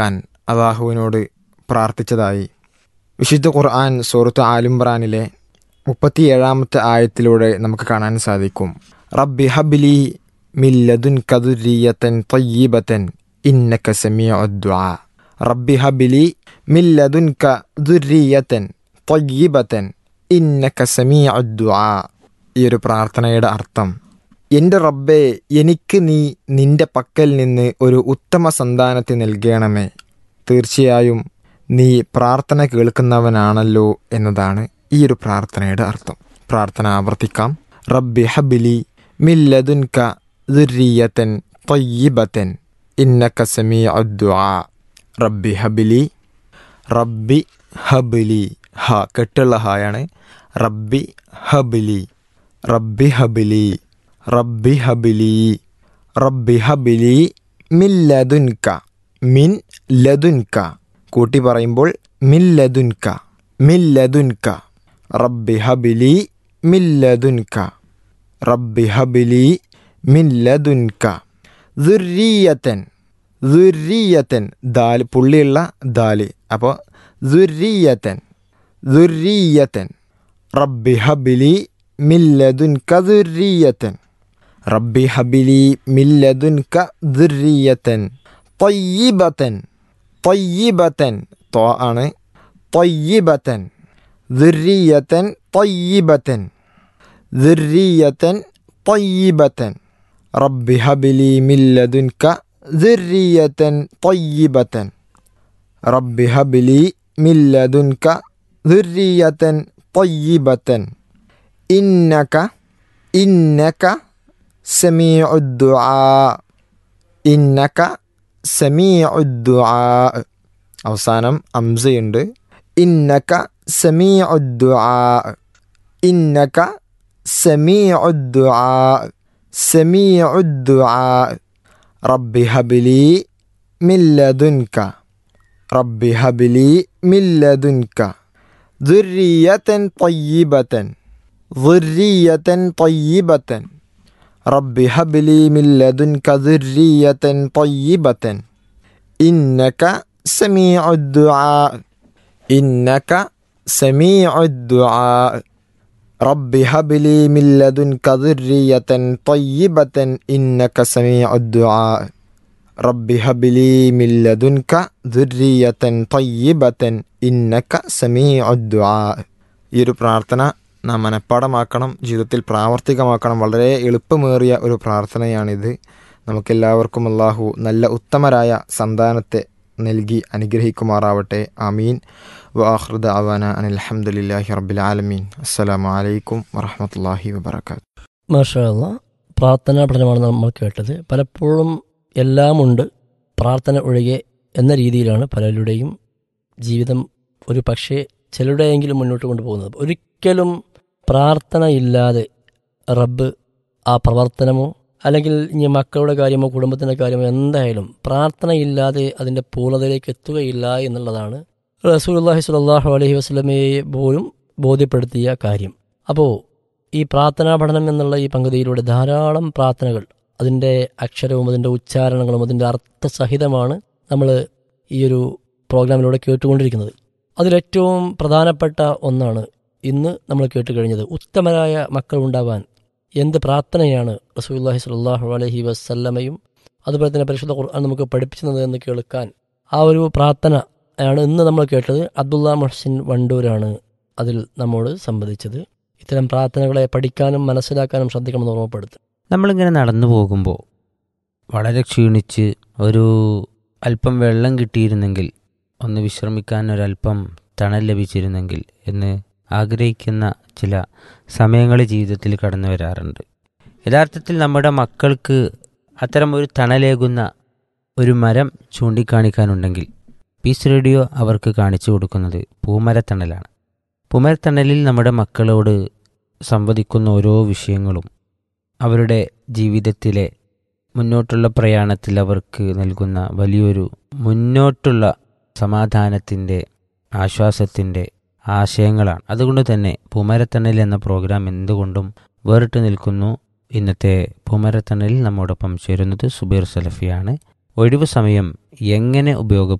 അനുഗ്രഹിക്കാൻ അള്ളാഹുവിനോട് പ്രാർത്ഥിച്ചതായി വിശുദ്ധ ഖുർആൻ സൂറത്ത് ആലിംബ്രാനിലെ മുപ്പത്തിയേഴാമത്തെ ആയത്തിലൂടെ നമുക്ക് കാണാൻ സാധിക്കും റബ്ബി ഹബ്ലി മില്ലതുൻ കതുരിയത്തൻ തൊയ്യബത്തൻ ഇന്നക സമീഉ ദുആ റബ്ബി ഹബ്ലി മില്ലതുൻ കതുരിയത്തൻ തൊയ്യബത്തൻ ഇന്നക സമീഉ ദുആ ഈ ഒരു പ്രാർത്ഥനയുടെ അർത്ഥം എൻ്റെ റബ്ബേ എനിക്ക് നീ നിന്റെ പക്കൽ നിന്ന് ഒരു ഉത്തമ സന്താനത്തെ നൽകണമേ തീർച്ചയായും നീ പ്രാർത്ഥന കേൾക്കുന്നവനാണല്ലോ എന്നതാണ് ഈ ഒരു പ്രാർത്ഥനയുടെ അർത്ഥം പ്രാർത്ഥന ആവർത്തിക്കാം റബ്ബി ഹബിലി മില്ലതുൻക ദുരിയത്തൻ തൊയ്യബത്തൻ ഇന്നക സമീഉ ദുആ റബ്ബി ഹബിലി റബ്ബി ഹബിലി ഹ കെട്ടുള്ള ഹായാണ് റബ്ബി ഹബിലി റബ്ബി ഹബിലി റബ്ബി ഹബിലി റബ്ബി ഹബിലി മിൻ ലതുൻക മിൻ ലതുൻക കൂട്ടി പറയുമ്പോൾ മിൻ ലതുൻക മിൻ ലതുൻക റബ്ബി ഹബിലി മിൻ ലതുൻക റബ്ബി ഹബിലി മിൻ ലതുൻക ദുർരിയത്തൻ ദുർരിയത്തൻ ദാല് പുള്ളിയുള്ള ദാല് അപ്പോൾ ദുർരിയത്തൻ ദുർരിയത്തൻ റബ്ബി ഹബിലി മിൻ ലതുൻക ദുർരിയത്തൻ റബ്ബി ഹബിലി മിൻ ലതുൻക ദുർരിയത്തൻ തൊയ്യിബത്തൻ തൊയ്യിബത്തൻ തോ ആണ് തൊയ്യിബത്തൻ ദുർരിയത്തൻ തൊയ്യിബത്തൻ ദുർരിയത്തൻ തൊയ്യിബത്തൻ റബ്ബി ഹബിലി മിൻ ലതുൻക ദുർരിയത്തൻ തൊയ്യിബത്തൻ റബ്ബി ഹബിലി മിൻ ലതുൻക ദുർരിയത്തൻ തൊയ്യിബത്തൻ ഇന്നക ഇന്നക സമീഉ ദുആ ഇന്നക സമീഉ ദുആ അവസാനം അംസയുണ്ട് ഇന്നക സമീഉ ദുആ ഇന്നക സമീഉ ദുആ സമീഉ ദുആ റബ്ബി ഹബിലി മിൻ ലദുൻക റബ്ബി ഹബിലി മിൻ ലദുൻക ذرية طيبة ذرية طيبة رب هب لي من لدنك ذرية طيبة إنك سميع الدعاء إنك سميع الدعاء رب هب لي من لدنك ذرية طيبة إنك سميع الدعاء رب هب لي من لدنك ذرية طيبة إنك سميع الدعاء ഈ ഒരു പ്രാർത്ഥന നാം മനഃപ്പാടമാക്കണം ജീവിതത്തിൽ പ്രാവർത്തികമാക്കണം വളരെ എളുപ്പമേറിയ ഒരു പ്രാർത്ഥനയാണിത് നമുക്കെല്ലാവർക്കും അള്ളാഹു നല്ല ഉത്തമരായ സന്താനത്തെ നൽകി അനുഗ്രഹിക്കുമാറാവട്ടെ ആമീൻ വാഹൃദ അവാന അനിൽഹമുല്ലാഹി റബ്ബിൽ ആലമീൻ അസ്സലാമു അലൈക്കും വറഹമത്തല്ലാഹി വബർക്കാത്തു മാഷല്ല പ്രാർത്ഥനാ പഠനമാണ് നമ്മൾ കേട്ടത് പലപ്പോഴും എല്ലാമുണ്ട് പ്രാർത്ഥന ഒഴികെ എന്ന രീതിയിലാണ് പലരുടെയും ജീവിതം ഒരു പക്ഷേ ചിലരുടെയെങ്കിലും മുന്നോട്ട് കൊണ്ടുപോകുന്നത് ഒരിക്കലും പ്രാർത്ഥന ഇല്ലാതെ റബ്ബ് ആ പ്രവർത്തനമോ അല്ലെങ്കിൽ ഇനി മക്കളുടെ കാര്യമോ കുടുംബത്തിൻ്റെ കാര്യമോ എന്തായാലും പ്രാർത്ഥനയില്ലാതെ അതിൻ്റെ പൂർണ്ണതയിലേക്ക് എത്തുകയില്ല എന്നുള്ളതാണ് റസൂലുള്ളാഹി സ്വല്ലല്ലാഹു അലൈഹി വസല്ലമയെ പോലും ബോധ്യപ്പെടുത്തിയ കാര്യം അപ്പോൾ ഈ പ്രാർത്ഥനാ പഠനം എന്നുള്ള ഈ പങ്കുതിയിലൂടെ ധാരാളം പ്രാർത്ഥനകൾ അതിൻ്റെ അക്ഷരവും അതിൻ്റെ ഉച്ചാരണങ്ങളും അതിൻ്റെ അർത്ഥസഹിതമാണ് നമ്മൾ ഈ ഒരു പ്രോഗ്രാമിലൂടെ കേട്ടുകൊണ്ടിരിക്കുന്നത് അതിലേറ്റവും പ്രധാനപ്പെട്ട ഒന്നാണ് ഇന്ന് നമ്മൾ കേട്ട് കഴിഞ്ഞത് ഉത്തമരായ മക്കൾ ഉണ്ടാവാൻ എന്ത് പ്രാർത്ഥനയാണ് റസൂല്ലാഹി സ്വല്ലല്ലാഹു അലൈഹി വസല്ലമയും അതുപോലെ തന്നെ പരിശുദ്ധ ഖുർആൻ നമുക്ക് പഠിപ്പിച്ചത് എന്ന് കേൾക്കാൻ ആ ഒരു പ്രാർത്ഥന ആണ് ഇന്ന് നമ്മൾ കേട്ടത് അബ്ദുള്ള മൊഹസിൻ വണ്ടൂരാണ് അതിൽ നമ്മോട് സംബന്ധിച്ചത് ഇത്തരം പ്രാർത്ഥനകളെ പഠിക്കാനും മനസ്സിലാക്കാനും ശ്രദ്ധിക്കണമെന്ന് ഓർമ്മപ്പെടുത്തും നമ്മളിങ്ങനെ നടന്നു പോകുമ്പോൾ വളരെ ക്ഷീണിച്ച് ഒരു അല്പം വെള്ളം കിട്ടിയിരുന്നെങ്കിൽ ഒന്ന് വിശ്രമിക്കാൻ ഒരല്പം തണൽ ലഭിച്ചിരുന്നെങ്കിൽ എന്ന് ആഗ്രഹിക്കുന്ന ചില സമയങ്ങൾ ജീവിതത്തിൽ കടന്നു വരാറുണ്ട് യഥാർത്ഥത്തിൽ നമ്മുടെ മക്കൾക്ക് അത്തരം ഒരു തണലേകുന്ന ഒരു മരം ചൂണ്ടിക്കാണിക്കാനുണ്ടെങ്കിൽ പീസ് റേഡിയോ അവർക്ക് കാണിച്ചു കൊടുക്കുന്നത് പൂമരത്തണലാണ് പൂമരത്തണലിൽ നമ്മുടെ മക്കളോട് സംവദിക്കുന്ന ഓരോ വിഷയങ്ങളും അവരുടെ ജീവിതത്തിലെ മുന്നോട്ടുള്ള പ്രയാണത്തിൽ അവർക്ക് നൽകുന്ന വലിയൊരു മുന്നോട്ടുള്ള സമാധാനത്തിൻ്റെ ആശ്വാസത്തിൻ്റെ ആശയങ്ങളാണ് അതുകൊണ്ട് തന്നെ പൂമരത്തണൽ എന്ന പ്രോഗ്രാം എന്തുകൊണ്ടും വേറിട്ട് നിൽക്കുന്നു ഇന്നത്തെ പൂമരത്തണലിൽ നമ്മോടൊപ്പം ചേരുന്നത് സുബീർ സലഫിയാണ് ഒഴിവു സമയം എങ്ങനെ ഉപയോഗ